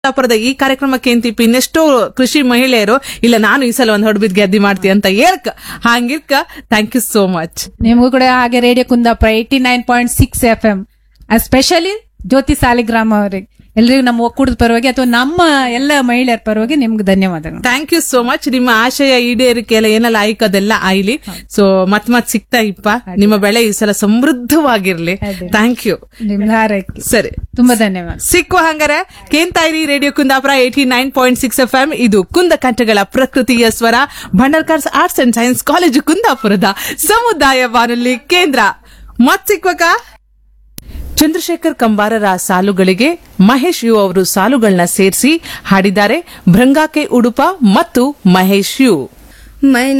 ಕುಂದಾಪುರದ ಈ ಕಾರ್ಯಕ್ರಮಕ್ಕೆ ಅಂತಿಪ್ಪಿ ಇನ್ನೆಷ್ಟೋ ಕೃಷಿ ಮಹಿಳೆಯರು ಇಲ್ಲ ನಾನು ಈ ಸಲ ಒಂದು ಹೊಡಬಿದ್ ಗೆದ್ದಿ ಮಾಡ್ತೀನಿ ಅಂತ ಹೇಳ್ಕ ಹಂಗಿರ್ಕ ಥ್ಯಾಂಕ್ ಯು ಸೋ ಮಚ್ ನಿಮಗೂ ಕೂಡ ಹಾಗೆ Radio Kundapura eighty nine point six F M specially Jyothi Saligrama ಅವರಿಗೆ ಎಲ್ರಿಗೂ ನಮ್ಮ ಒಕ್ಕೂಟದ ಪರವಾಗಿ ಅಥವಾ ನಮ್ಮ ಎಲ್ಲ ಮಹಿಳೆಯರ ಪರವಾಗಿ ನಿಮ್ಗೆ ಧನ್ಯವಾದಗಳು ಥ್ಯಾಂಕ್ ಯು ಸೋ ಮಚ್ ನಿಮ್ಮ ಆಶಯ ಈಡೇರಿಕೆ ಎಲ್ಲ ಏನೆಲ್ಲ ಆಯ್ಕೋದೆಲ್ಲ ಆಯ್ಲಿ ಸೊ ಮತ್ ಮತ್ ಸಿಗ್ತಾ ಇಪ್ಪ ನಿಮ್ಮ ಬೆಳೆ ಈ ಸಲ ಸಮೃದ್ಧವಾಗಿರ್ಲಿ ಅದೇ. ಥ್ಯಾಂಕ್ ಯು ನಿಮ್ಗೆ ಹಾರೈಕೆ ಸರಿ ತುಂಬಾ ಧನ್ಯವಾದ ಸಿಕ್ಕುವ ಹಂಗಾರೆ ಕೇಂತಾಯಿರಿ Radio Kundapura eighty nine point six F M ಇದು ಕುಂದ ಕಂಠಗಳ ಪ್ರಕೃತಿಯ ಸ್ವರ Bhandarkars Arts and Science College ಕುಂದಾಪುರದ ಸಮುದಾಯ ಬಾನುಲಿ ಕೇಂದ್ರ ಮತ್ ಸಿಕ್ವಕ ಚಂದ್ರಶೇಖರ್ ಕಂಬಾರರ ಸಾಲುಗಳಿಗೆ ಮಹೇಶ್ ಯು ಅವರು ಸಾಲುಗಳನ್ನ ಸೇರಿಸಿ ಹಾಡಿದ್ದಾರೆ ಭೃಂಗಾಕೆ ಉಡುಪ ಮತ್ತು ಮಹೇಶ್ ಯು ಮೈನ